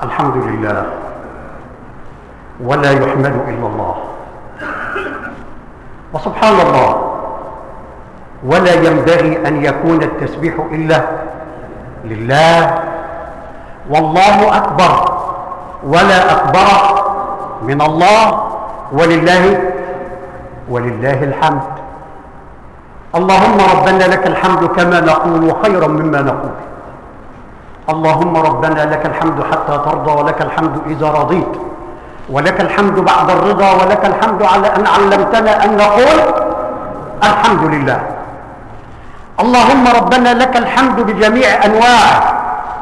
الحمد لله ولا يحمد الا الله وسبحان الله ولا ينبغي ان يكون التسبيح الا لله والله اكبر ولا اكبر من الله ولله ولله الحمد اللهم ربنا لك الحمد كما نقول خيرا مما نقول اللهم ربنا لك الحمد حتى ترضى ولك الحمد اذا رضيت ولك الحمد بعد الرضا ولك الحمد على ان علمتنا ان نقول الحمد لله اللهم ربنا لك الحمد بجميع انواعه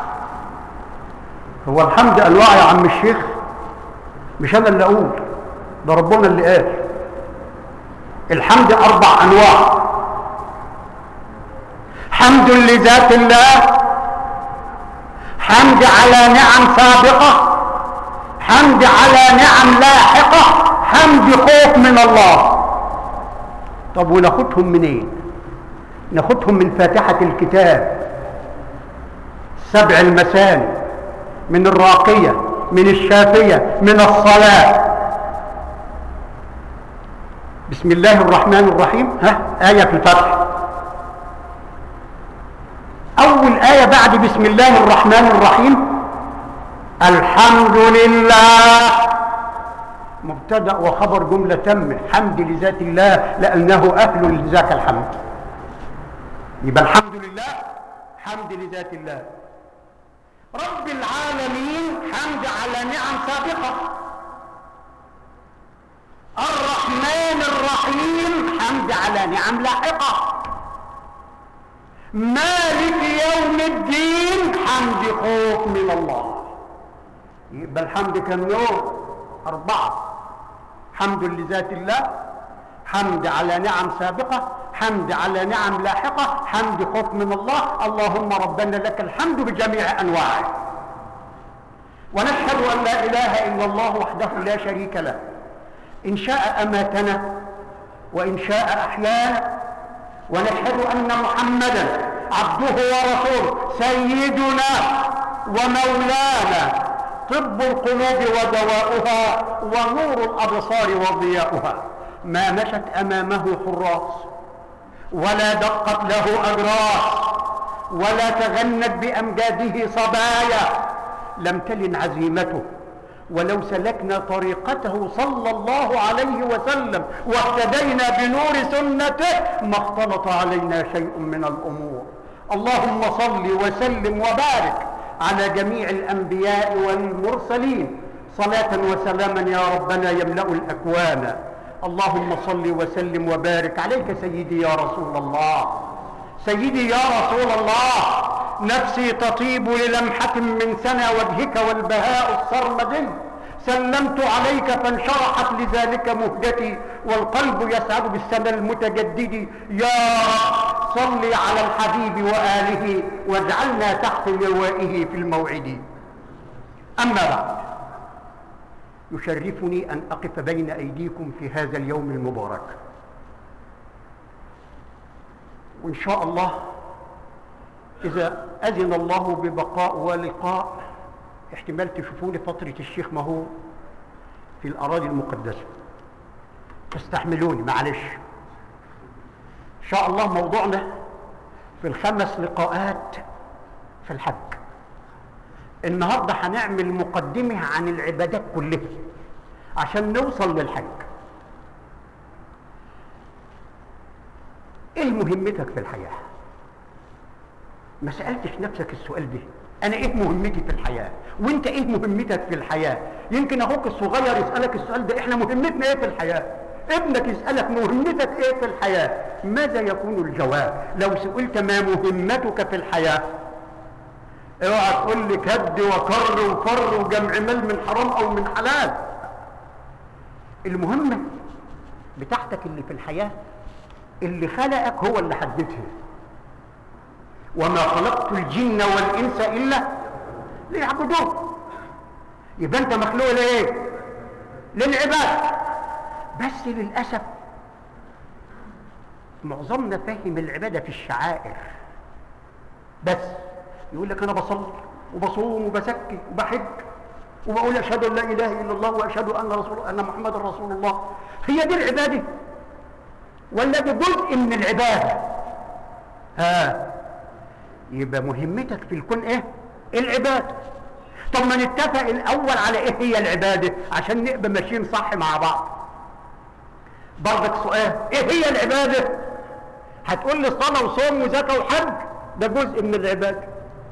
هو الحمد انواع يا عم الشيخ مش انا اللي اقول ده ربنا اللي قال الحمد اربع انواع حمد لذات الله حمد على نعم سابقه حمد على نعم لاحقه حمد خوف من الله طب وناخدهم منين ناخدهم من فاتحه الكتاب سبع المثاني من الراقيه من الشافيه من الصلاه بسم الله الرحمن الرحيم ها ايه في الفتح اول ايه بعد بسم الله الرحمن الرحيم الحمد لله مبتدا وخبر جمله تم حمد لذات الله لانه اهل لذاك الحمد يبقى الحمد لله حمد لذات الله رب العالمين حمد على نعم سابقه الرحمن الرحيم حمد على نعم لاحقه مالك يوم الدين حمد خوف من الله يبقى الحمد كم نوع أربعة حمد لذات الله حمد على نعم سابقة حمد على نعم لاحقة حمد خوف من الله اللهم ربنا لك الحمد بجميع أنواعه ونشهد أن لا إله إلا الله وحده لا شريك له إن شاء أماتنا وإن شاء أحيانا ونشهد أن محمدا عبده ورسوله سيدنا ومولانا طب القلوب ودواؤها ونور الأبصار وضياؤها ما مشت أمامه حراس ولا دقت له أجراس ولا تغنت بأمجاده صبايا لم تلن عزيمته ولو سلكنا طريقته صلى الله عليه وسلم واهتدينا بنور سنته ما اختلط علينا شيء من الامور اللهم صل وسلم وبارك على جميع الانبياء والمرسلين صلاه وسلاما يا ربنا يملا الاكوان اللهم صل وسلم وبارك عليك سيدي يا رسول الله سيدي يا رسول الله نفسي تطيب للمحة من سنى وجهك والبهاء السرمدي سلمت عليك فانشرحت لذلك مهجتي والقلب يسعد بالسنى المتجدد يا رب صل على الحبيب وآله واجعلنا تحت لوائه في الموعد أما بعد يشرفني أن أقف بين أيديكم في هذا اليوم المبارك وإن شاء الله إذا أذن الله ببقاء ولقاء احتمال تشوفوني فترة الشيخ ما هو في الأراضي المقدسة تستحملوني معلش إن شاء الله موضوعنا في الخمس لقاءات في الحج النهاردة هنعمل مقدمة عن العبادات كلها عشان نوصل للحج ايه مهمتك في الحياه ما سألتش نفسك السؤال ده أنا إيه مهمتي في الحياة وأنت إيه مهمتك في الحياة يمكن أخوك الصغير يسألك السؤال ده إحنا مهمتنا إيه في الحياة ابنك يسألك مهمتك إيه في الحياة ماذا يكون الجواب لو سئلت ما مهمتك في الحياة اوعى تقول لي كد وكر وفر وجمع مال من حرام او من حلال المهمة بتاعتك اللي في الحياة اللي خلقك هو اللي حددها وما خلقت الجن والانس الا ليعبدون يبقى انت مخلوق لايه للعباد بس للاسف معظمنا فاهم العباده في الشعائر بس يقول لك انا بصلي وبصوم وبزكي وبحج وبقول اشهد ان لا اله الا الله واشهد ان رسول ان محمد رسول الله هي دي العباده ولا ده جزء من العباده ها يبقى مهمتك في الكون ايه العباده طب ما نتفق الاول على ايه هي العباده عشان نبقى ماشيين صح مع بعض برضك سؤال ايه هي العباده هتقول لي صلاه وصوم وزكاه وحج ده جزء من العباده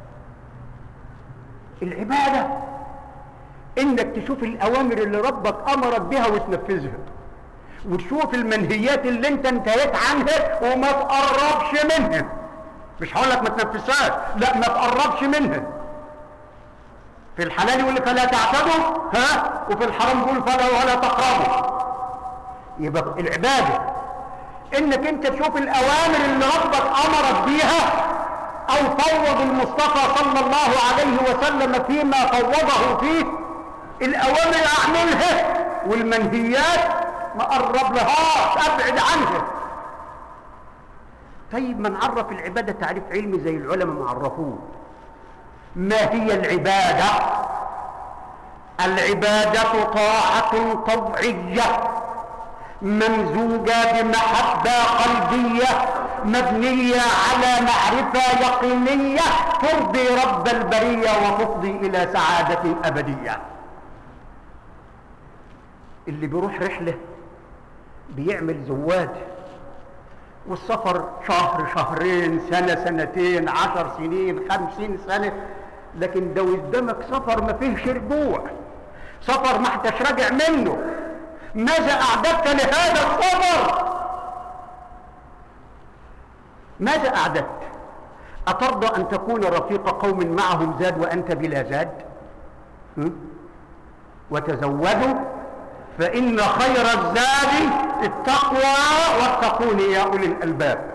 العباده انك تشوف الاوامر اللي ربك امرك بها وتنفذها وتشوف المنهيات اللي انت انتهيت عنها وما تقربش منها مش هقول لك ما تنفذهاش لا ما تقربش منها في الحلال يقول لك فلا تعتدوا ها وفي الحرام يقول فلا ولا تقربوا يبقى العباده انك انت تشوف الاوامر اللي ربك امرك بيها او فوض المصطفى صلى الله عليه وسلم فيما فوضه فيه الاوامر اعملها والمنهيات ما قرب لهاش ابعد عنها طيب ما نعرف العباده تعريف علمي زي العلماء ما عرفوه ما هي العباده العباده طاعه طوعيه ممزوجه بمحبه قلبيه مبنيه على معرفه يقينيه ترضي رب البريه وتفضي الى سعاده ابديه اللي بيروح رحله بيعمل زواد والسفر شهر شهرين سنة سنتين عشر سنين خمسين سنة لكن ده قدامك سفر ما فيهش رجوع سفر ما انتش راجع منه ماذا أعددت لهذا السفر ماذا أعددت أترضى أن تكون رفيق قوم معهم زاد وأنت بلا زاد م? وتزودوا فإن خير الزاد التقوى واتقون يا أولي الألباب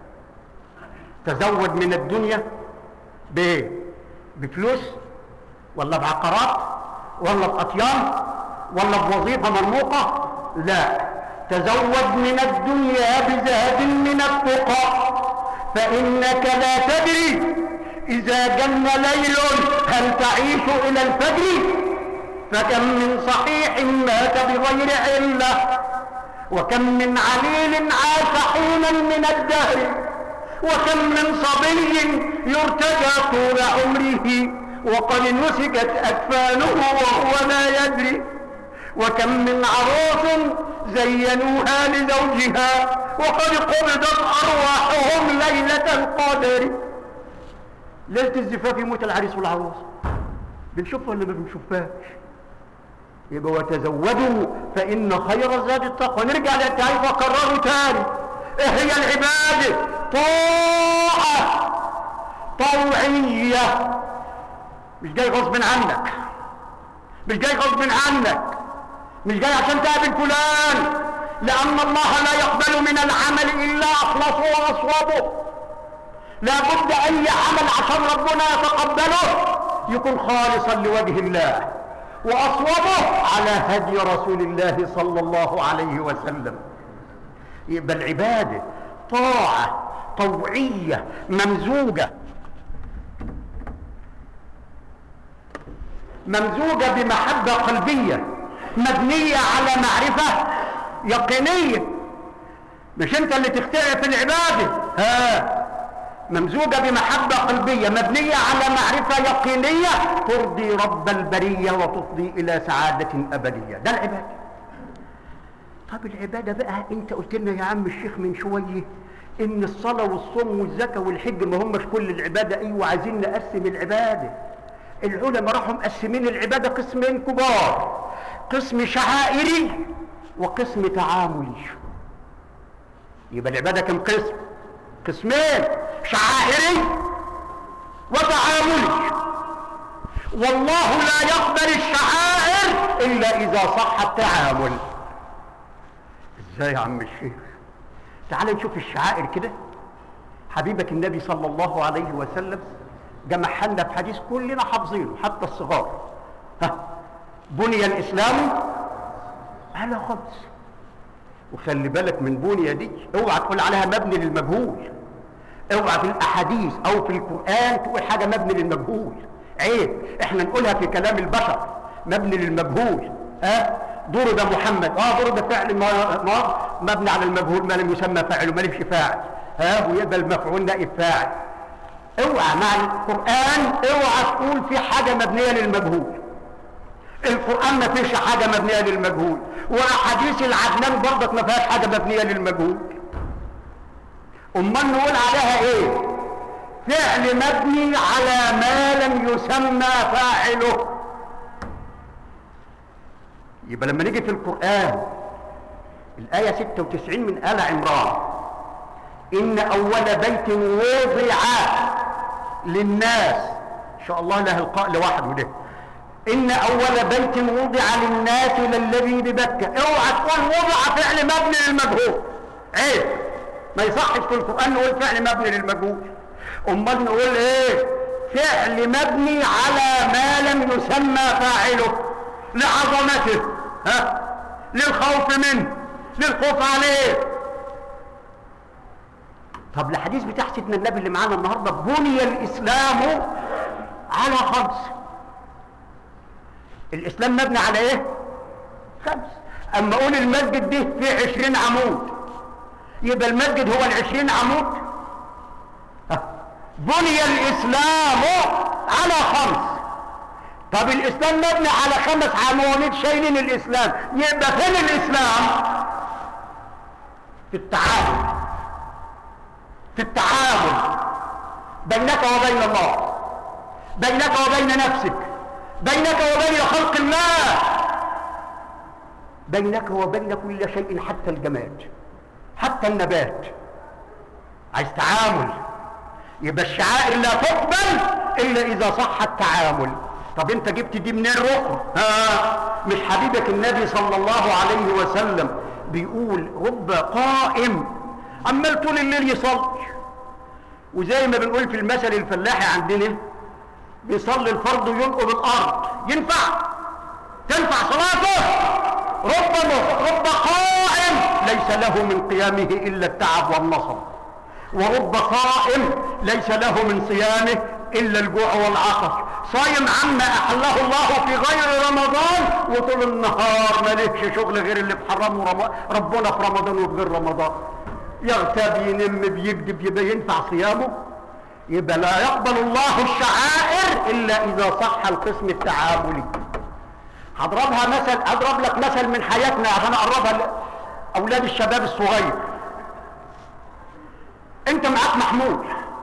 تزود من الدنيا بإيه؟ بفلوس ولا بعقارات ولا بأطيان ولا بوظيفة مرموقة لا تزود من الدنيا بزاد من التقى فإنك لا تدري إذا جن ليل هل تعيش إلى الفجر فكم من صحيح مات بغير علة وكم من عليل عاش حينا من الدهر وكم من صبي يرتجى طول عمره وقد نسكت أكفانه وهو لا يدري وكم من عروس زينوها لزوجها وقد قبضت أرواحهم ليلة القدر ليلة الزفاف يموت العريس والعروس بنشوفها ولا ما بنشوفهاش يبقى وتزودوا فإن خير الزاد التقوى نرجع للتعريف وكرره تاني ايه هي العبادة طاعة طوعية مش جاي غصب عنك مش جاي غصب عنك مش جاي عشان تقابل فلان لأن الله لا يقبل من العمل إلا أخلصه وأصوبه لابد أي عمل عشان ربنا يتقبله يكون خالصا لوجه الله وأصوبه على هدي رسول الله صلى الله عليه وسلم يبقى العبادة طاعة طوعية ممزوجة ممزوجة بمحبة قلبية مبنية على معرفة يقينية مش انت اللي تخترع في العبادة ها ممزوجة بمحبة قلبية مبنية على معرفة يقينية ترضي رب البرية وتفضي إلى سعادة أبدية ده العبادة طب العبادة بقى انت قلت لنا يا عم الشيخ من شوية ان الصلاة والصوم والزكاة والحج ما همش كل العبادة ايوه عايزين نقسم العبادة العلماء راحوا مقسمين العبادة قسمين كبار قسم شعائري وقسم تعاملي يبقى العبادة كم قسم قسمين شعائري وتعاملي والله لا يقبل الشعائر الا اذا صح التعامل ازاي يا عم الشيخ تعال نشوف الشعائر كده حبيبك النبي صلى الله عليه وسلم جمعها لنا في حديث كلنا حافظينه حتى الصغار ها بني الاسلام على خمس وخلي بالك من بني دي اوعى تقول عليها مبني للمجهول اوعى في الاحاديث او في القران تقول حاجه مبني للمجهول عيب احنا نقولها في كلام البشر مبني للمجهول ها ضرب محمد اه ضرب فعل ما ما مبني على المجهول ما لم يسمى فاعل وما لمش فاعل ها ويبقى المفعول نائب فاعل اوعى مع القران اوعى تقول في حاجه مبنيه للمجهول القران ما فيش حاجه مبنيه للمجهول واحاديث العدنان برضك ما فيهاش حاجه مبنيه للمجهول امال نقول عليها ايه فعل مبني على ما لم يسمى فاعله يبقى لما نيجي في القرآن الآية 96 من آل عمران إن أول بيت وضع للناس إن شاء الله له القاء لوحده ده إن أول بيت وضع للناس للذي ببكة اوعى تقول وضع فعل مبني للمجهول عيب ما يصحش في القرآن نقول فعل مبني للمجهول أمال نقول إيه فعل مبني على ما لم يسمى فاعله لعظمته ها للخوف منه للخوف عليه طب الحديث بتاع سيدنا النبي اللي معانا النهارده بني الاسلام على خمس الاسلام مبني على ايه خمس اما اقول المسجد ده فيه عشرين عمود يبقى المسجد هو العشرين عمود ها. بني الاسلام على خمس طب الاسلام مبني على خمس عواميد شايلين الاسلام يبقى فين الاسلام في التعامل في التعامل بينك وبين الله بينك وبين نفسك بينك وبين خلق الله بينك وبين كل شيء حتى الجماد حتى النبات عايز تعامل يبقى الشعائر لا تقبل الا اذا صح التعامل طب انت جبت دي منين ركن ها مش حبيبك النبي صلى الله عليه وسلم بيقول رب قائم عمال طول الليل يصلي وزي ما بنقول في المثل الفلاحي عندنا بيصلي الفرض وينقض الارض ينفع تنفع صلاته رب رب قائم ليس له من قيامه الا التعب والنصب ورب صائم ليس له من صيامه الا الجوع والعطش صايم عما احله الله في غير رمضان وطول النهار مالكش شغل غير اللي بحرمه رم... ربنا في رمضان وفي غير رمضان يغتاب ينم بيكذب يبقى ينفع صيامه يبقى لا يقبل الله الشعائر الا اذا صح القسم التعاملي هضربها مثل اضرب لك مثل من حياتنا عشان اقربها لاولاد الشباب الصغير انت معاك محمول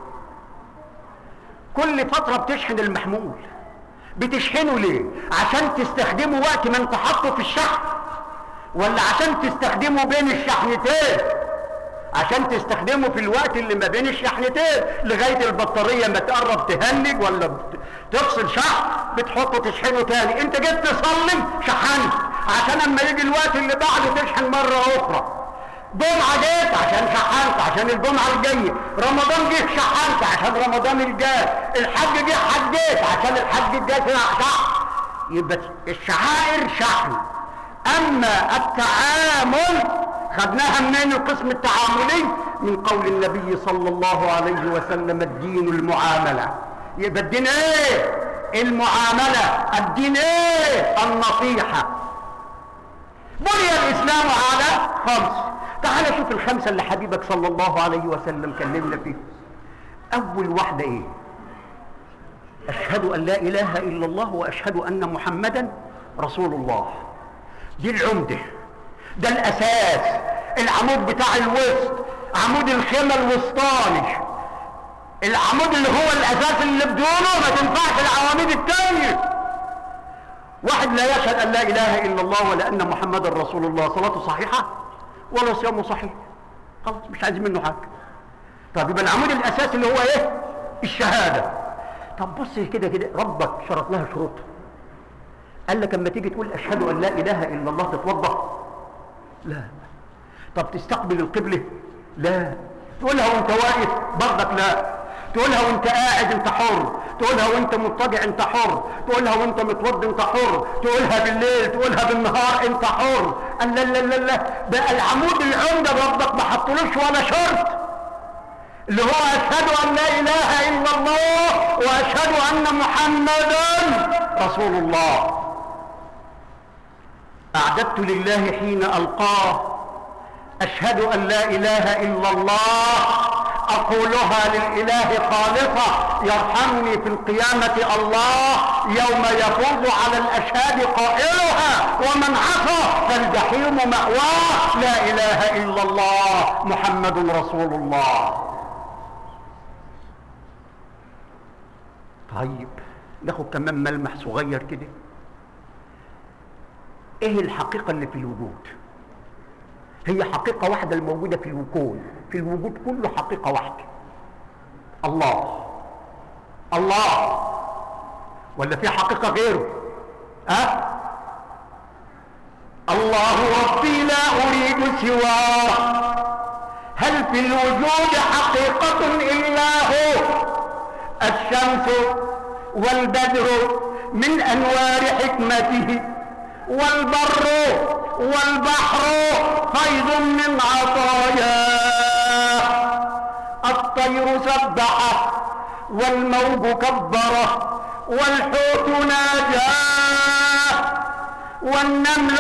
كل فترة بتشحن المحمول بتشحنه ليه عشان تستخدمه وقت ما انت حاطه في الشحن ولا عشان تستخدمه بين الشحنتين عشان تستخدمه في الوقت اللي ما بين الشحنتين لغاية البطارية ما تقرب تهنج ولا تفصل شحن بتحطه تشحنه تاني انت جيت تصلي شحنت عشان اما يجي الوقت اللي بعده تشحن مرة اخرى جمعة جيت عشان شحنت عشان الجمعة الجاية رمضان جه شحنت عشان رمضان الجاي الحج جه حجيت عشان الحج الجاي شحن يبقى الشعائر شحن اما التعامل خدناها منين القسم التعاملي من قول النبي صلى الله عليه وسلم الدين المعاملة يبقى الدين ايه المعاملة الدين ايه النصيحة بني الاسلام على خمس تعال شوف الخمسة اللي حبيبك صلى الله عليه وسلم كلمنا فيه اول واحدة ايه اشهد ان لا اله الا الله واشهد ان محمدا رسول الله دي العمدة ده الاساس العمود بتاع الوسط عمود الخيمة الوسطاني العمود اللي هو الاساس اللي بدونه ما تنفعش العواميد التانية واحد لا يشهد ان لا اله الا الله ولا ان محمدا رسول الله صلاته صحيحة ولا صيامه صحيح خلاص مش عايزين منه حاجة طب يبقى العمود الاساسي اللي هو ايه الشهادة طب بص كده كده ربك شرط لها شروط قال لك اما تيجي تقول اشهد ان لا اله الا الله تتوضا لا طب تستقبل القبلة لا تقولها وانت واقف برضك لا تقولها وانت قاعد انت حر تقولها وانت مضطجع انت حر تقولها وانت متوضي انت حر تقولها بالليل تقولها بالنهار انت حر قال لا لا لا لا بقى العمود العمده ربك ما حطلوش ولا شرط اللي هو اشهد ان لا اله الا الله واشهد ان محمدا رسول الله أعددت لله حين ألقاه أشهد أن لا إله إلا الله أقولها للإله خالصة يرحمني في القيامة الله يوم يفوز على الأشهاد قائلها ومن عصى فالجحيم مأواه لا إله إلا الله محمد رسول الله طيب ناخد كمان ملمح صغير كده ايه الحقيقة اللي في الوجود هي حقيقة واحدة الموجودة في الوكون في الوجود كله حقيقة واحدة الله الله ولا في حقيقة غيره أه؟ الله ربي لا أريد سواه هل في الوجود حقيقة إلا هو الشمس والبدر من أنوار حكمته والبر والبحر فيض من عطاياه الطير سبحه والموج كبره والحوت ناجاه والنمل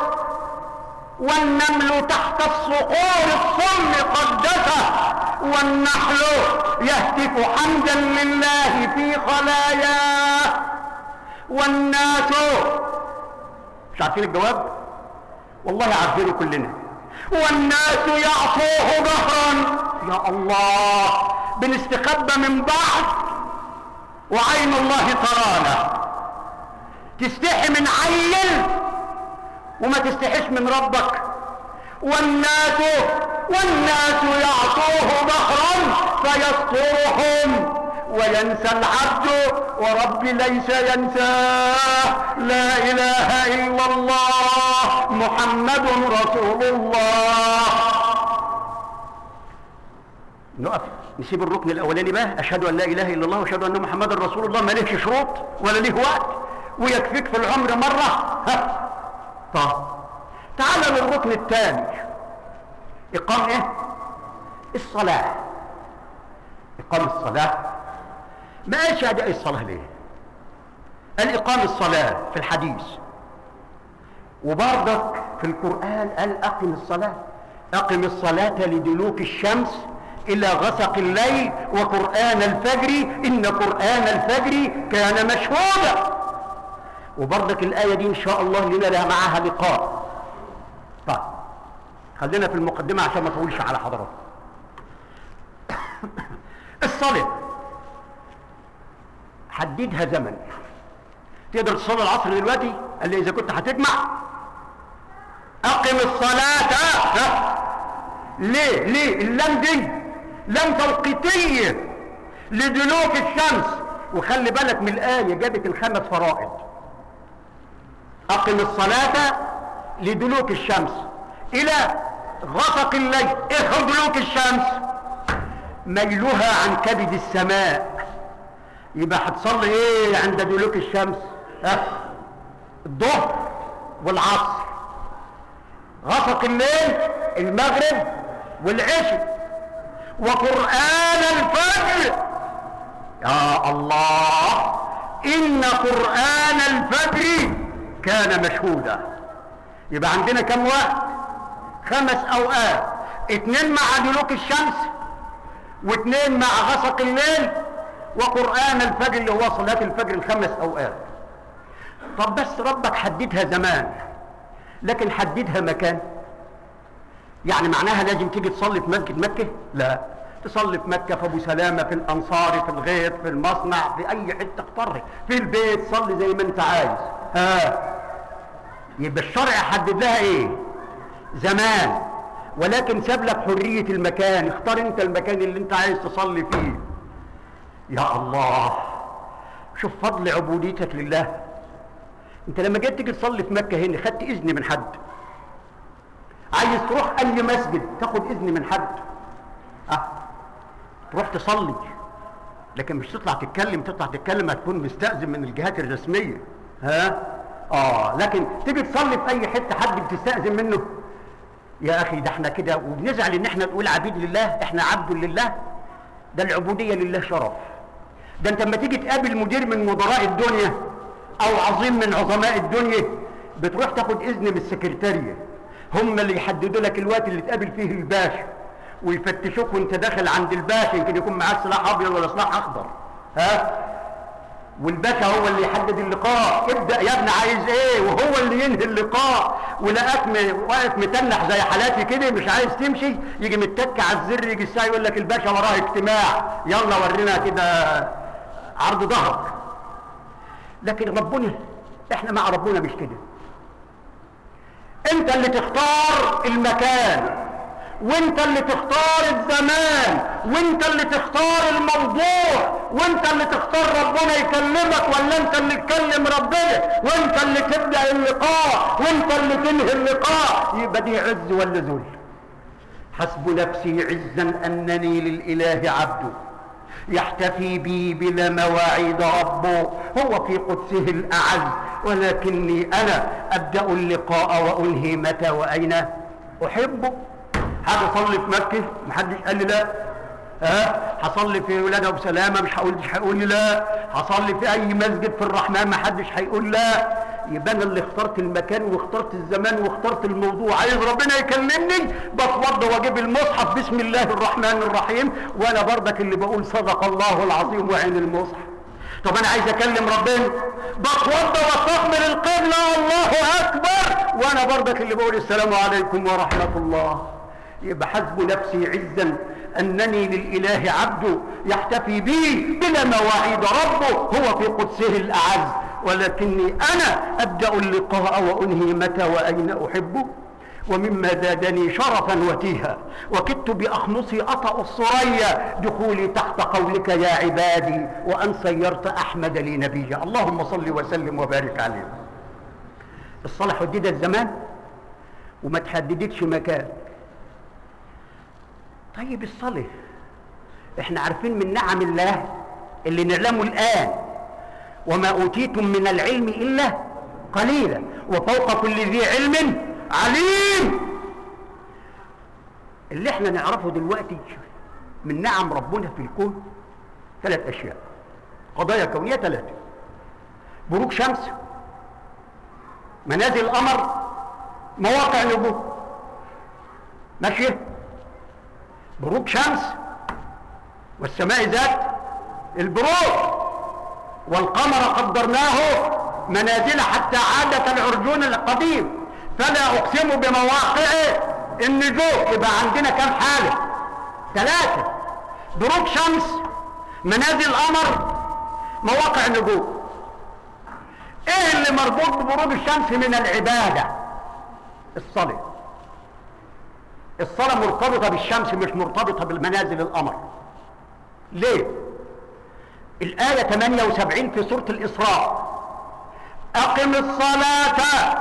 والنمل تحت الصقور الصم قدسه والنحل يهتف حمدا لله في خلاياه والناس مش عارفين الجواب والله عارفينه كلنا والناس يعصوه ظهرا يا الله بنستخبى من بعض وعين الله ترانا تستحي من عيل وما تستحيش من ربك والناس والناس يعصوه ظهرا فيسترهم وينسى العبد وربي ليس ينساه لا اله الا الله محمد رسول الله نقف نسيب الركن الاولاني بقى اشهد ان لا اله الا الله واشهد ان محمدا رسول الله ما لهش شروط ولا ليه وقت ويكفيك في العمر مره ها طب تعال للركن الثاني اقام ايه الصلاه اقام الصلاه ما قالش اداء الصلاه ليه قال اقام الصلاه في الحديث وبرضك في القران قال اقم الصلاه اقم الصلاه لدلوك الشمس الى غسق الليل وقران الفجر ان قران الفجر كان مشهودا وبرضك الايه دي ان شاء الله لنا لها معاها لقاء طيب خلينا في المقدمه عشان ما اطولش على حضراتكم الصلاه حددها زمن تقدر تصلي العصر دلوقتي قال لي اذا كنت هتجمع اقم الصلاه ها ليه ليه اللام دي لام توقيتيه لدلوك الشمس وخلي بالك من الايه جابت الخمس فرائض اقم الصلاه لدلوك الشمس الى غسق الليل ايه هو دلوك الشمس ميلها عن كبد السماء يبقى هتصلي ايه عند دلوك الشمس ها الظهر والعصر غسق الليل المغرب والعشاء وقرآن الفجر يا الله إن قرآن الفجر كان مشهودا يبقى عندنا كم وقت خمس أوقات اتنين مع دلوك الشمس واتنين مع غسق الليل وقرآن الفجر اللي هو صلاة الفجر الخمس أوقات طب بس ربك حددها زمان لكن حددها مكان يعني معناها لازم تيجي تصلي في مسجد مكة لا تصلي في مكة في أبو سلامة في الأنصاري في الغيط في المصنع في أي حتة اختار في البيت صلي زي ما أنت عايز ها يبقى الشرع حدد لها إيه زمان ولكن ساب لك حرية المكان اختار أنت المكان اللي أنت عايز تصلي فيه يا الله شوف فضل عبوديتك لله انت لما جيت تيجي تصلي في مكه هنا خدت اذن من حد عايز تروح اي مسجد تاخد اذن من حد اه تروح تصلي لكن مش تطلع تتكلم تطلع تتكلم هتكون مستأذن من الجهات الرسميه ها اه لكن تيجي تصلي في اي حته حد بتستأذن منه يا اخي ده احنا كده وبنزعل ان احنا نقول عبيد لله احنا عبد لله ده العبوديه لله شرف ده انت لما تيجي تقابل مدير من مدراء الدنيا او عظيم من عظماء الدنيا بتروح تاخد اذن من السكرتاريه هم اللي يحددوا لك الوقت اللي تقابل فيه الباشا ويفتشوك وانت داخل عند الباشا يمكن يكون معاه سلاح ابيض ولا سلاح اخضر ها والباشا هو اللي يحدد اللقاء ابدا يا ابني عايز ايه وهو اللي ينهي اللقاء ولقاك م- واقف متنح زي حالاتي كده مش عايز تمشي يجي متك على الزر يجي الساعه يقول لك الباشا وراه اجتماع يلا ورينا كده عرض ظهرك لكن ربنا احنا مع ربنا مش كده انت اللي تختار المكان وانت اللي تختار الزمان وانت اللي تختار الموضوع وانت اللي تختار ربنا يكلمك ولا انت اللي تكلم ربنا وانت اللي تبدأ اللقاء وانت اللي تنهي اللقاء يبقى دي عز ولا ذل حسب نفسي عزا انني للاله عبد يحتفي بي بلا مواعيد ربه هو في قدسه الأعز ولكني أنا أبدأ اللقاء وأنهي متى وأين أحبه حد صلي في مكة محدش قال لي لا ها هصلي في ولاد ابو سلامه مش هقول مش هيقول لي لا هصلي في اي مسجد في الرحمن ما حدش هيقول لا يبقى انا اللي اخترت المكان واخترت الزمان واخترت الموضوع عايز ربنا يكلمني بتوضى واجيب المصحف بسم الله الرحمن الرحيم وانا برضك اللي بقول صدق الله العظيم وعين المصحف طب انا عايز اكلم ربنا بتوضى واستقبل القبله الله اكبر وانا برضك اللي بقول السلام عليكم ورحمه الله يبقى حسب نفسي عزا انني للاله عبد يحتفي بي بلا مواعيد ربه هو في قدسه الاعز ولكني انا ابدا اللقاء وانهي متى واين احبه ومما زادني شرفا وتيها وكدت باخمصي اطا الثريا دخولي تحت قولك يا عبادي وان صيرت احمد لي نبيا اللهم صل وسلم وبارك عليه الصلاه حددت زمان وما تحددتش مكان طيب الصلاة احنا عارفين من نعم الله اللي نعلمه الآن وما أوتيتم من العلم إلا قليلا وفوق كل ذي علم عليم اللي احنا نعرفه دلوقتي من نعم ربنا في الكون ثلاث أشياء قضايا كونية ثلاثة بروج شمس منازل قمر مواقع نجوم ماشي بروج شمس والسماء ذات البروج والقمر قدرناه منازل حتى عاد كالعرجون القديم فلا اقسم بمواقع النجوم يبقى عندنا كم حاله ثلاثه بروج شمس منازل قمر مواقع نجوم ايه اللي مربوط ببروج الشمس من العباده الصلاه الصلاة مرتبطة بالشمس مش مرتبطة بالمنازل القمر ليه الآية 78 في سورة الإسراء أقم الصلاة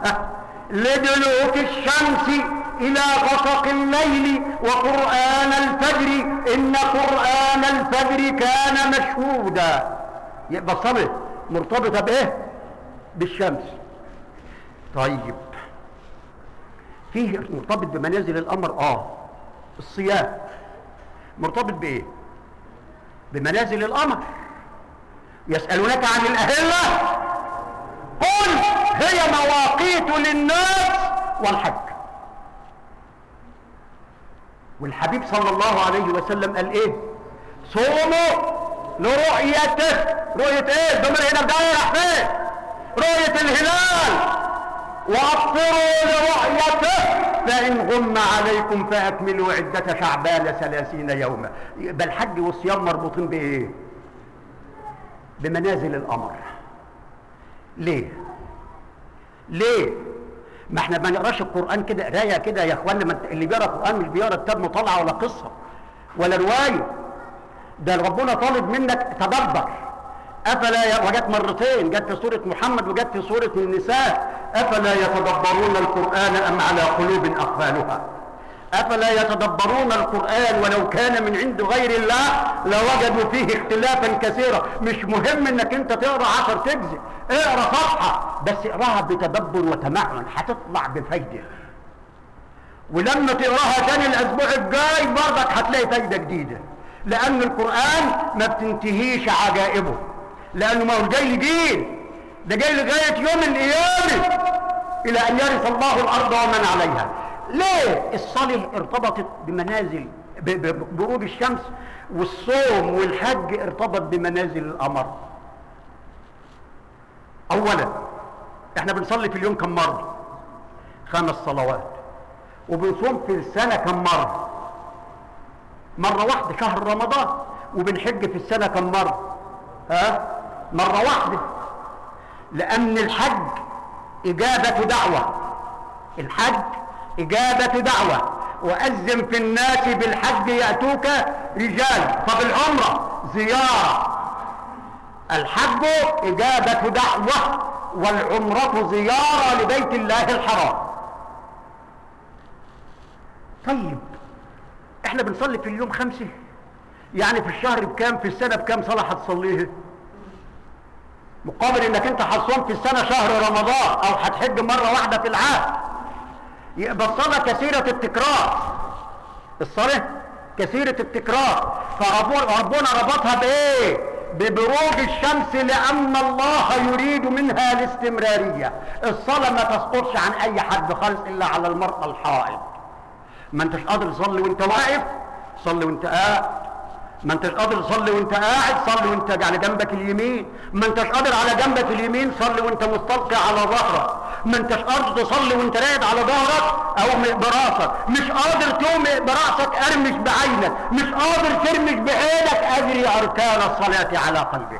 لدلوك الشمس إلى غسق الليل وقرآن الفجر إن قرآن الفجر كان مشهودا يبقى الصلاة مرتبطة بإيه بالشمس طيب فيه مرتبط بمنازل الامر اه الصيام مرتبط بايه بمنازل الامر يسالونك عن الاهله قل هي مواقيت للناس والحج والحبيب صلى الله عليه وسلم قال ايه صوموا لرؤيته رؤية ايه الضمير هنا بداية راح فين رؤية الهلال وأفطروا لرؤيته فإن غم عليكم فأكملوا عدة شعبان ثلاثين يوما يبقى الحج والصيام مربوطين بإيه؟ بمنازل الأمر ليه؟ ليه؟ ما احنا ما نقراش القرآن كده قراية كده يا اخوانا ما اللي بيقرا القرآن مش بيقرا كتاب مطالعة ولا قصة ولا رواية ده ربنا طالب منك تدبر افلا ي... وجت مرتين جت في سوره محمد وجت في سوره النساء افلا يتدبرون القران ام على قلوب اقفالها افلا يتدبرون القران ولو كان من عند غير الله لوجدوا فيه اختلافا كثيرا مش مهم انك انت تقرا عشر تجزء اقرا صفحه بس اقراها بتدبر وتمعن هتطلع بفايده ولما تقراها تاني الاسبوع الجاي برضك هتلاقي فايده جديده لان القران ما بتنتهيش عجائبه لانه ما هو جاي جديد ده جاي لغايه يوم القيامه الى ان يرث الله الارض ومن عليها ليه الصلاه ارتبطت بمنازل ب- ب- بغروب الشمس والصوم والحج ارتبط بمنازل القمر اولا احنا بنصلي في اليوم كم مره خمس صلوات وبنصوم في السنه كم مره مره واحده شهر رمضان وبنحج في السنه كم مره ها مره واحده لان الحج اجابه دعوه الحج اجابه دعوه واذن في الناس بالحج ياتوك رجال طب العمره زياره الحج إجابة دعوة والعمرة زيارة لبيت الله الحرام طيب احنا بنصلي في اليوم خمسة يعني في الشهر بكام في السنة بكام صلاة هتصليها مقابل انك انت هتصوم في السنة شهر رمضان او هتحج مرة واحدة في العام يبقى الصلاة كثيرة التكرار الصلاة كثيرة التكرار فربنا ربطها بايه ببروج الشمس لان الله يريد منها الاستمرارية الصلاة ما تسقطش عن اي حد خالص الا على المرأة الحائض ما انتش قادر تصلي وانت واقف صلي وانت قاعد ما انتش قادر تصلي وانت قاعد صلي وانت على جنبك اليمين ما انتش قادر على جنبك اليمين صلي وانت مستلقي على ظهرك ما انتش قادر تصلي وانت راقد على ظهرك او براسك مش قادر تومئ براسك ارمش بعينك مش قادر ترمش بعينك اجري اركان الصلاه على قلبك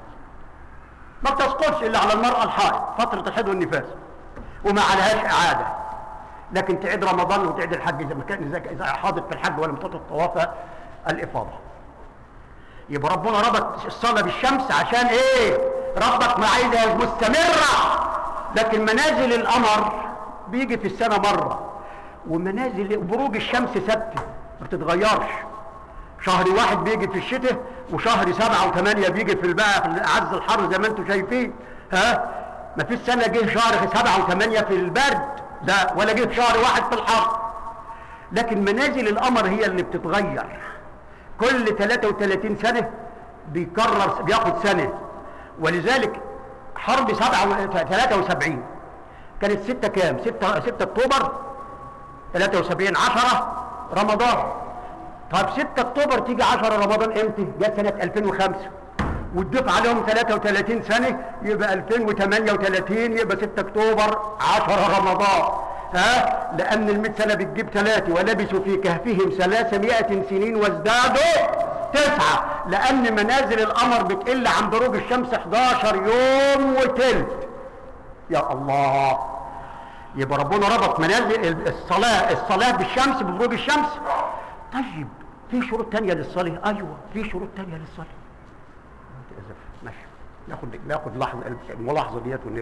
ما بتسقطش الا على المراه الحائض فتره الحيض والنفاس وما عليهاش اعاده لكن تعيد رمضان وتعيد الحج اذا ما كان اذا اذا حاضت في الحج ولم تطف طواف الافاضه يبقى ربنا ربط الصلاه بالشمس عشان ايه ربك معايده مستمره لكن منازل القمر بيجي في السنه مره ومنازل بروج الشمس ثابته ما بتتغيرش شهر واحد بيجي في الشتاء وشهر سبعة وثمانية بيجي في البقى في عز الحر زي ما انتم شايفين ها ما فيش سنة جه شهر سبعة وثمانية في البرد لا ولا جه شهر واحد في الحر لكن منازل القمر هي اللي بتتغير كل 33 سنة بيكرر بياخد سنة ولذلك حرب 73 كانت 6 كام 6 6 اكتوبر 73 10 رمضان طب 6 اكتوبر تيجي 10 رمضان امتى جت سنة 2005 وتضيف عليهم 33 سنة يبقى 2038 يبقى 6 اكتوبر 10 رمضان ها لان ال 100 سنة بتجيب ثلاثة ولبثوا في كهفهم 300 سنين وازدادوا تسعة لان منازل القمر بتقل عن دروج الشمس 11 يوم وتلت يا الله يبقى ربنا ربط منازل الصلاة الصلاة بالشمس ببروج الشمس طيب في شروط تانية للصلاة ايوه في شروط تانية للصلاة ماشي ناخد ناخد لحظة الملاحظة ديت ونبدا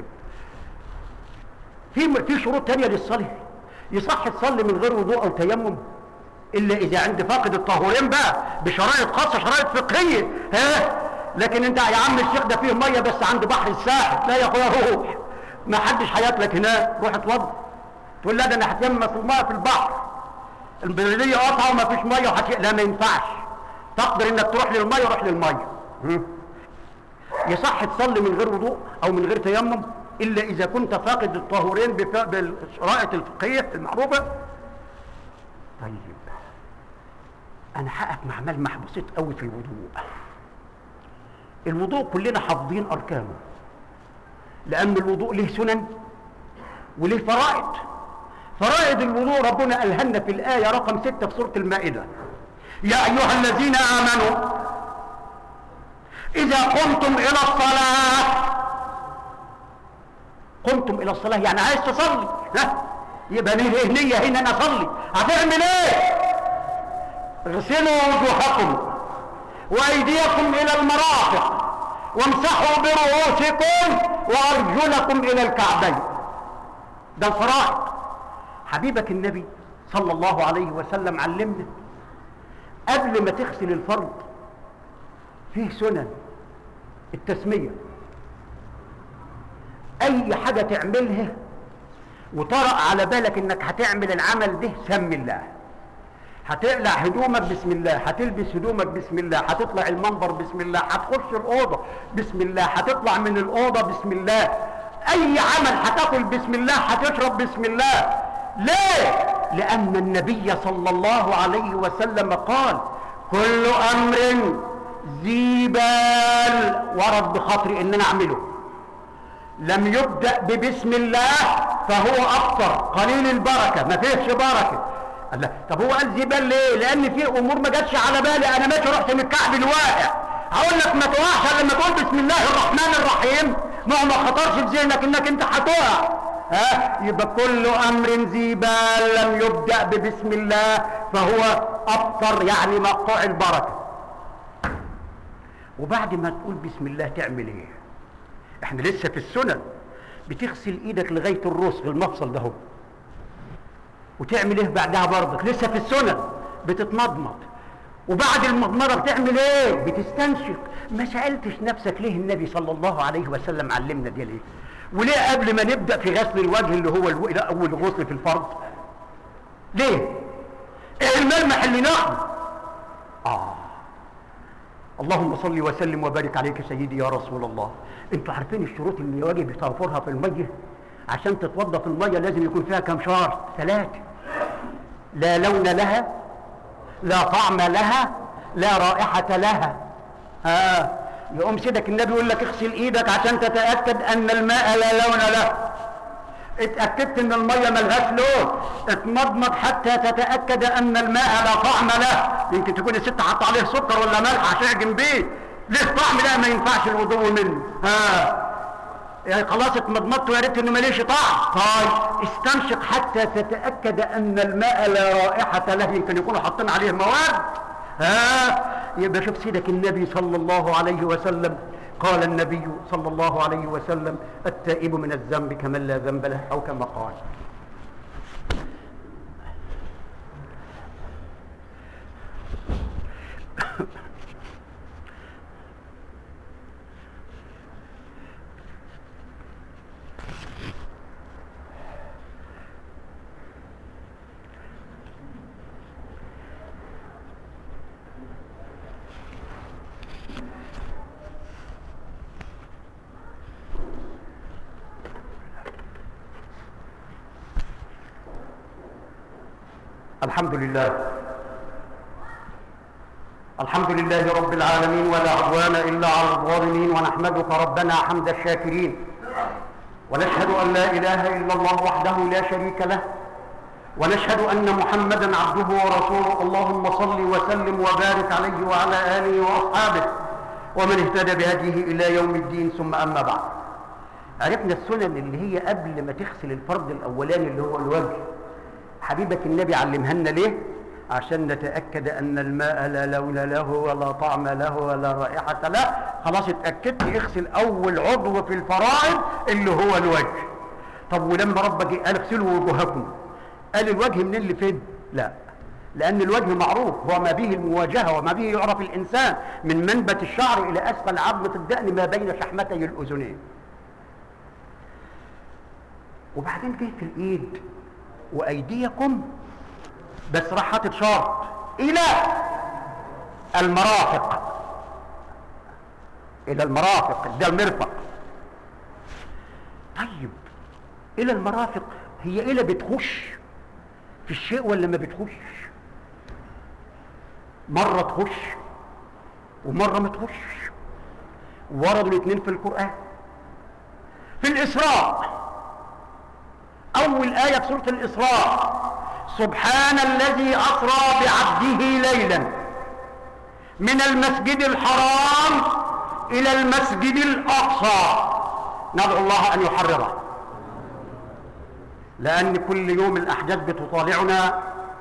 في في شروط تانية للصلاة يصح تصلي من غير وضوء او تيمم الا اذا عند فاقد الطهورين بقى بشرائط خاصة شرائط فقهية ها لكن انت يا عم الشيخ ده فيه مية بس عند بحر الساحل لا يا اخويا روح ما حدش هياكلك هناك روح اتوضى تقول لا ده انا هتيمم في الميه في البحر البلديه قطعه وما فيش ميه وحتي... لا ما ينفعش تقدر انك تروح للميه روح للميه يصح تصلي من غير وضوء او من غير تيمم الا اذا كنت فاقد الطهورين بف... بالشرائط الفقهيه المعروفه طيب انا هقف مع ملمح بسيط قوي في الوضوء الوضوء كلنا حافظين اركانه لان الوضوء له سنن وله فرائض فرائض الوضوء ربنا ألهنا في الآية رقم ستة في سورة المائدة يا أيها الذين آمنوا إذا قمتم إلى الصلاة قمتم إلى الصلاة يعني عايز تصلي ها يبقى ليه نية هنا أنا أصلي هتعمل إيه اغسلوا وجوهكم وأيديكم إلى المرافق وامسحوا برؤوسكم وأرجلكم إلى الكعبين ده الفرائض حبيبك النبي صلى الله عليه وسلم علمنا قبل ما تغسل الفرض فيه سنن التسمية أي حاجة تعملها وطرأ على بالك إنك هتعمل العمل ده سم الله هتقلع هدومك بسم الله هتلبس هدومك بسم الله هتطلع المنبر بسم الله هتخش الأوضة بسم الله هتطلع من الأوضة بسم الله اي عمل هتاكل بسم الله هتشرب بسم الله ليه لان النبي صلى الله عليه وسلم قال كل امر ذي بال ورد بخاطري ان انا اعمله لم يبدا ببسم الله فهو افطر قليل البركه ما فيهش بركه قال لا طب هو قال ذي بال ليه لان في امور ما جاتش على بالي انا ماشي رحت من الكعب الواقع هقول لك ما تقعش الا لما تقول بسم الله الرحمن الرحيم ما هو ما خطرش في ذهنك انك انت هتقع ها يبقى كل امر ذي بال لم يبدا ببسم الله فهو ابطر يعني مقطوع البركه وبعد ما تقول بسم الله تعمل ايه احنا لسه في السنن بتغسل ايدك لغايه الرسغ المفصل ده هو وتعمل ايه بعدها برضك لسه في السنن بتتمضمض وبعد المضمضه بتعمل ايه بتستنشق ما سالتش نفسك ليه النبي صلى الله عليه وسلم علمنا دي ليه وليه قبل ما نبدا في غسل الوجه اللي هو الو... اول غسل في الفرض ليه ايه الملمح اللي ناخده اه اللهم صل وسلم وبارك عليك سيدي يا رسول الله انتوا عارفين الشروط اللي واجب توفرها في الميه عشان تتوضا في الميه لازم يكون فيها كم شرط ثلاثه لا لون لها لا طعم لها لا رائحة لها ها يقوم سيدك النبي يقول لك اغسل ايدك عشان تتأكد ان الماء لا لون له اتأكدت ان المية ملهاش لون اتمضمض حتى تتأكد ان الماء لا طعم له يمكن تكون الست حط عليه سكر ولا ملح عشان يعجن بيه ليه طعم لا ما ينفعش الوضوء منه ها يعني خلاص اتمضمضت وعرفت انه ماليش طعم طيب استنشق حتى تتاكد ان الماء لا رائحه له يمكن يكونوا حاطين عليه مواد ها يبقى شوف سيدك النبي صلى الله عليه وسلم قال النبي صلى الله عليه وسلم التائب من الذنب كمن لا ذنب له او كما قال الحمد لله الحمد لله رب العالمين ولا عدوان الا على الظالمين ونحمدك ربنا حمد الشاكرين ونشهد ان لا اله الا الله وحده لا شريك له ونشهد ان محمدا عبده ورسوله اللهم صل وسلم وبارك عليه وعلى اله واصحابه ومن اهتدى بهديه الى يوم الدين ثم اما بعد عرفنا السنن اللي هي قبل ما تغسل الفرض الاولاني اللي هو الوجه حبيبك النبي علمها لنا ليه عشان نتاكد ان الماء لا لون له ولا طعم له ولا رائحه له خلاص اتاكدت اغسل اول عضو في الفرائض اللي هو الوجه طب ولما ربك قال اغسلوا وجوهكم قال الوجه منين لفين لا لان الوجه معروف هو ما به المواجهه وما به يعرف الانسان من منبت الشعر الى اسفل عظمه الدقن ما بين شحمتي الاذنين وبعدين جه في الايد وايديكم بس راح حاطط شرط الى المرافق الى المرافق ده المرفق طيب الى المرافق هي الى بتخش في الشيء ولا ما بتخش مرة تخش ومرة ما تخش وردوا الاثنين في القرآن في الإسراء أول آية في سورة الإسراء سبحان الذي أسرى بعبده ليلا من المسجد الحرام إلى المسجد الأقصى ندعو الله أن يحرره لأن كل يوم الأحداث بتطالعنا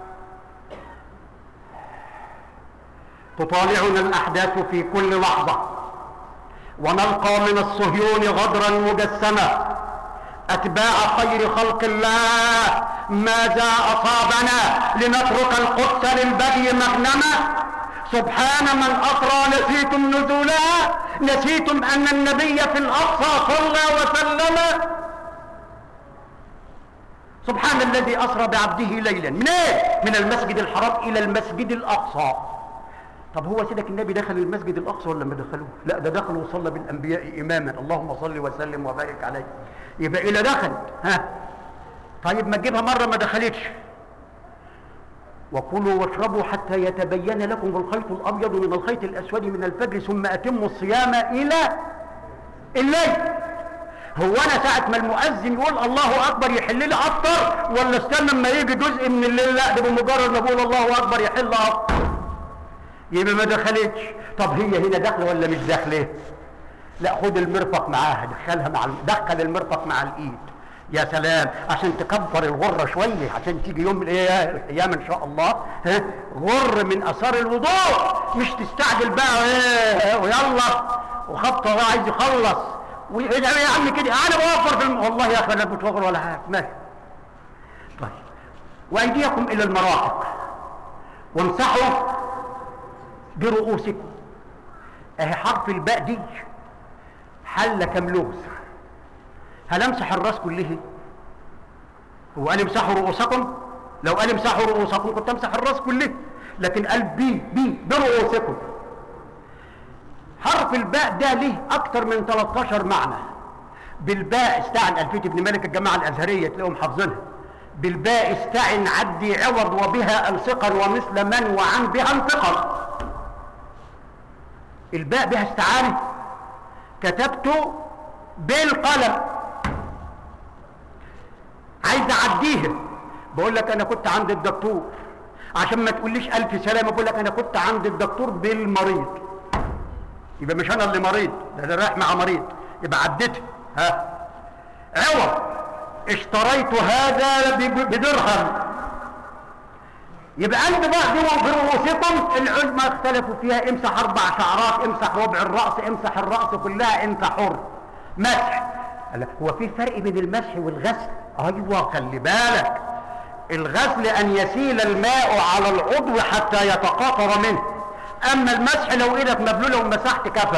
تطالعنا الأحداث في كل لحظة ونلقى من الصهيون غدرا مجسما أتباع خير خلق الله ماذا أصابنا لنترك القدس للبغي مغنما سبحان من أسرى نسيتم نزولها نسيتم أن النبي في الأقصى صلى وسلم سبحان الذي أسرى بعبده ليلا من إيه؟ من المسجد الحرام إلى المسجد الأقصى طب هو سيدك النبي دخل المسجد الاقصى ولا ما دخلوه لا ده دخل وصلى بالانبياء اماما اللهم صل وسلم وبارك عليه يبقى الى دخل ها طيب ما تجيبها مره ما دخلتش وكلوا واشربوا حتى يتبين لكم الخيط الابيض من الخيط الاسود من الفجر ثم اتموا الصيام الى الليل هو انا ساعه ما المؤذن يقول الله اكبر يحل لي افطر ولا استنى اما يجي جزء من الليل لا ده بمجرد ما بقول الله اكبر يحل افطر يبقى ما دخلتش طب هي هنا داخله ولا مش داخله لا خد المرفق معاها دخلها مع دخل المرفق مع الايد يا سلام عشان تكبر الغرة شوية عشان تيجي يوم من الأيام إن شاء الله ها غر من أثار الوضوء مش تستعجل بقى ايه ويلا وخبطة عايز يخلص وإيه يا عم كده أنا بوفر في الم... والله يا أخي أنا بتوفر ولا حاجة ماشي طيب وأيديكم إلى المرافق وامسحوا برؤوسكم أهي حرف الباء دي حل كم لغز هل امسح الراس كله هو قال امسحوا رؤوسكم لو قال امسحوا رؤوسكم كنت امسح الراس كله لكن قال بي بي برؤوسكم حرف الباء ده له اكتر من 13 معنى بالباء استعن الفيت ابن مالك الجماعه الازهريه تلاقيهم حافظينها بالباء استعن عدي عوض وبها الصقا ومثل من وعن بها انتقل الباء بها استعانه كتبت بالقلم عايز اعديها بقول لك انا كنت عند الدكتور عشان ما تقوليش الف سلامه بقول لك انا كنت عند الدكتور بالمريض يبقى مش انا اللي مريض ده انا رايح مع مريض يبقى عديتها ها عوض اشتريت هذا بدرهم يبقى انت بقى برؤوسكم العلماء اختلفوا فيها امسح اربع شعرات امسح ربع الراس امسح الراس كلها انت حر مسح هو في فرق بين المسح والغسل ايوه خلي بالك الغسل ان يسيل الماء على العضو حتى يتقاطر منه اما المسح لو ايدك مبلوله ومسحت كفى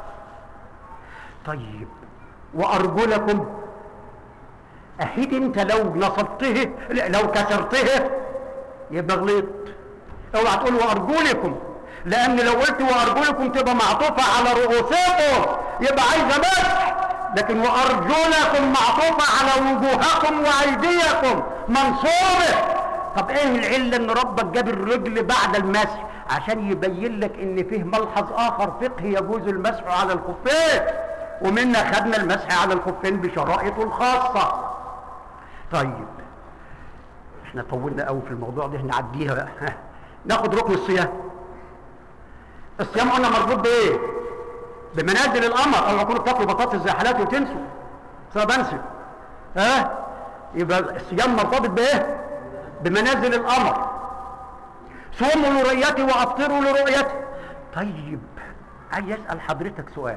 طيب وارجلكم اهيد انت لو نصبته لو كسرته يبقى غلطت اوعى تقول وارجلكم لان لو قلت وارجلكم تبقى معطوفه على رؤوسكم يبقى عايزه مسح لكن وارجلكم معطوفه على وجوهكم وايديكم منصوبه طب ايه العله ان ربك جاب الرجل بعد المسح عشان يبين لك ان فيه ملحظ اخر فقهي يجوز المسح على الخفين ومنا خدنا المسح على الخفين بشرائطه الخاصه طيب احنا طولنا قوي في الموضوع ده نعديها بقى ناخد ركن الصيام الصيام قلنا مربوط بايه بمنازل القمر او يكونوا بتاكلوا بطاطس زي حالاتي وتنسوا فبنسى ها يبقى الصيام مرتبط بايه بمنازل القمر صوموا لرؤيتي وافطروا لرؤيتي طيب عايز اسال حضرتك سؤال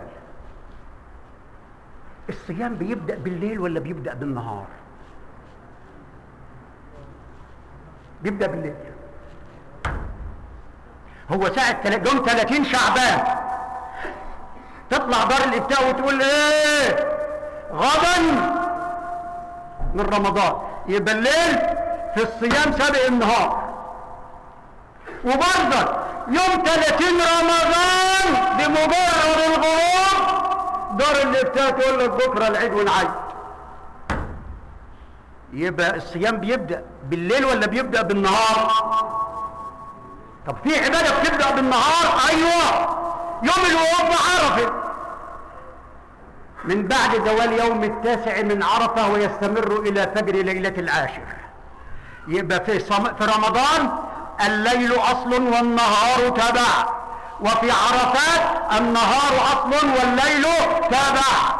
الصيام بيبدا بالليل ولا بيبدا بالنهار بيبدا بالليل هو ساعة يوم 30 شعبان تطلع دار الافتاء وتقول ايه غدا من رمضان يبقى الليل في الصيام سابق النهار وبرضك يوم 30 رمضان بمجرد الغروب دار الافتاء تقول لك بكره العيد ونعيد يبقى الصيام بيبدا بالليل ولا بيبدا بالنهار طب في عباده بتبدا بالنهار ايوه يوم الوقوف عرفه من بعد زوال يوم التاسع من عرفه ويستمر الى فجر ليله العاشر يبقى في صم... في رمضان الليل اصل والنهار تبع وفي عرفات النهار اصل والليل تبع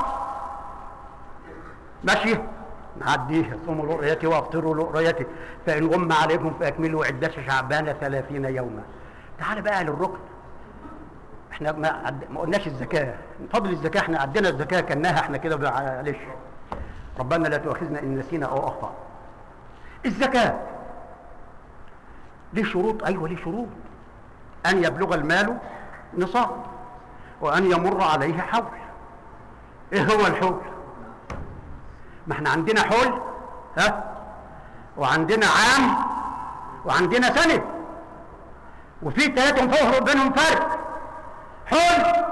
ماشي نعديه صوموا لرؤيتي وافطروا لرؤيتي فان غم عليكم فاكملوا عده شعبان ثلاثين يوما تعال بقى للركن احنا ما, عد... ما قلناش الزكاه فضل الزكاه احنا عدينا الزكاه كناها احنا كده معلش ربنا لا تؤاخذنا ان نسينا او اخطا الزكاه ليه شروط ايوه ليه شروط ان يبلغ المال نصاب وان يمر عليه حول ايه هو الحول ما احنا عندنا حول ها وعندنا عام وعندنا سنه وفي ثلاثة فوق بينهم فرق حول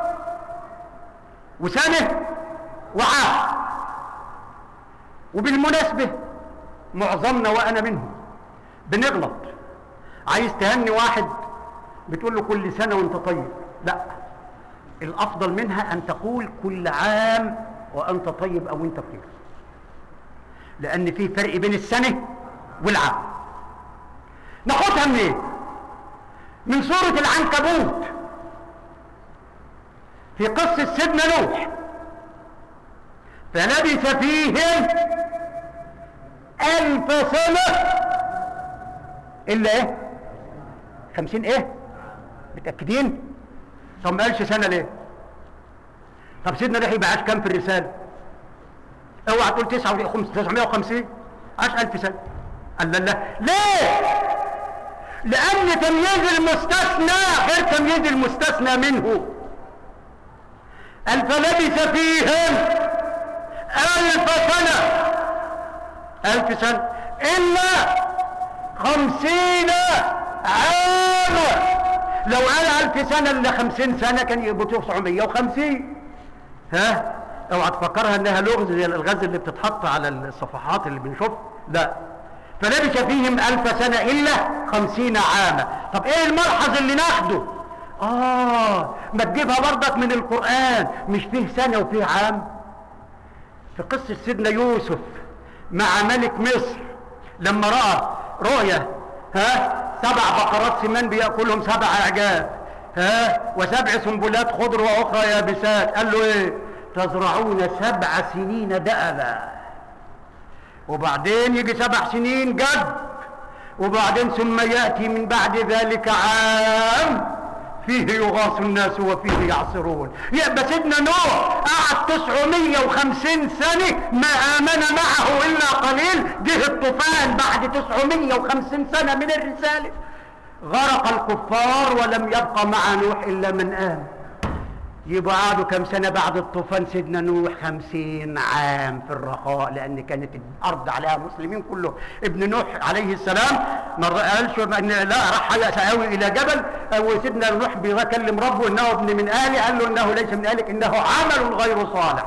وسنة وعام وبالمناسبة معظمنا وأنا منهم بنغلط عايز تهني واحد بتقول له كل سنة وانت طيب لا الأفضل منها أن تقول كل عام وأنت طيب أو أنت بخير لأن في فرق بين السنة والعام ناخدها منين إيه؟ من سورة العنكبوت في قصة سيدنا نوح فلبث فيهم ألف سنة إلا إيه خمسين إيه متأكدين طب ما قالش سنة ليه طب سيدنا نوح يبقى عاش كام في الرسالة اوعى تقول 950 عاش 1000 سنة قال لا لا ليه لأن تمييز المستثنى غير تمييز المستثنى منه ألف لبث فيهم ألف سنة ألف سنة إلا خمسين عاما لو قال ألف سنة إلا خمسين سنة كان يبقوا تسعمية وخمسين ها اوعى تفكرها انها لغز زي الغاز اللي بتتحط على الصفحات اللي بنشوفها لا فلبث فيهم ألف سنة إلا خمسين عاما طب ايه الملحظ اللي ناخده آه ما تجيبها برضك من القرآن مش فيه سنة وفيه عام في قصة سيدنا يوسف مع ملك مصر لما رأى رؤية ها سبع بقرات سمان بيأكلهم سبع أعجاب ها وسبع سنبلات خضر وأخرى يابسات قال له إيه تزرعون سبع سنين دأبا وبعدين يجي سبع سنين جد وبعدين ثم يأتي من بعد ذلك عام فيه يغاص الناس وفيه يعصرون يبقى سيدنا نوح قعد 950 سنة ما آمن معه إلا قليل جه الطوفان بعد 950 سنة من الرسالة غرق الكفار ولم يبقى مع نوح إلا من آمن يبقى قعدوا كم سنة بعد الطوفان سيدنا نوح خمسين عام في الرخاء لأن كانت الأرض عليها مسلمين كله ابن نوح عليه السلام ما قالش ان لا راح سآوي إلى جبل وسيدنا نوح بيكلم ربه إنه ابن من أهلي قال له إنه ليس من أهلك إنه عمل غير صالح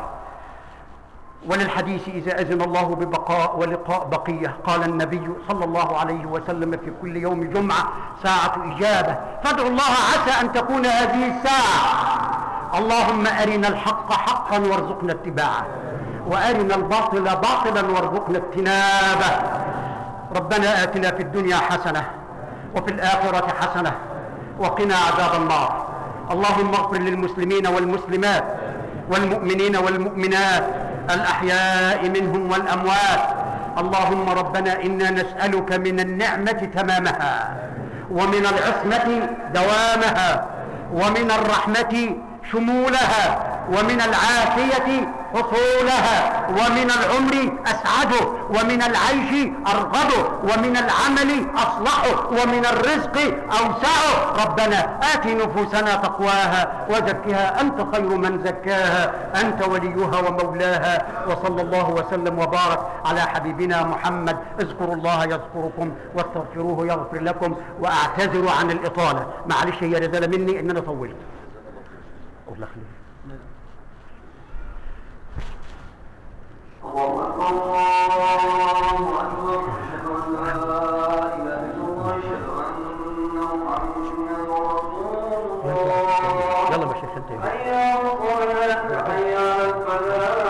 وللحديث إذا أذن الله ببقاء ولقاء بقية قال النبي صلى الله عليه وسلم في كل يوم جمعة ساعة إجابة فادعوا الله عسى أن تكون هذه الساعة اللهم أرنا الحق حقا وارزقنا اتباعه وأرنا الباطل باطلا وارزقنا اجتنابه ربنا آتنا في الدنيا حسنة وفي الآخرة حسنة وقنا عذاب النار اللهم اغفر للمسلمين والمسلمات والمؤمنين والمؤمنات الأحياء منهم والأموات اللهم ربنا إنا نسألك من النعمة تمامها ومن العصمة دوامها ومن الرحمة شمولها ومن العافية حصولها ومن العمر أسعده ومن العيش أرغبه ومن العمل أصلحه ومن الرزق أوسعه ربنا آت نفوسنا تقواها وزكها أنت خير من زكاها أنت وليها ومولاها وصلى الله وسلم وبارك على حبيبنا محمد اذكروا الله يذكركم واستغفروه يغفر لكم وأعتذر عن الإطالة معلش هي رسالة مني إن أنا طولت الله يخليك الله أكبر الله أكبر أشهد أن لا إله إلا الله أشهد أن محمدا رسول الله يلا يا شيخ انت حي على الصلاة حي على الفلاح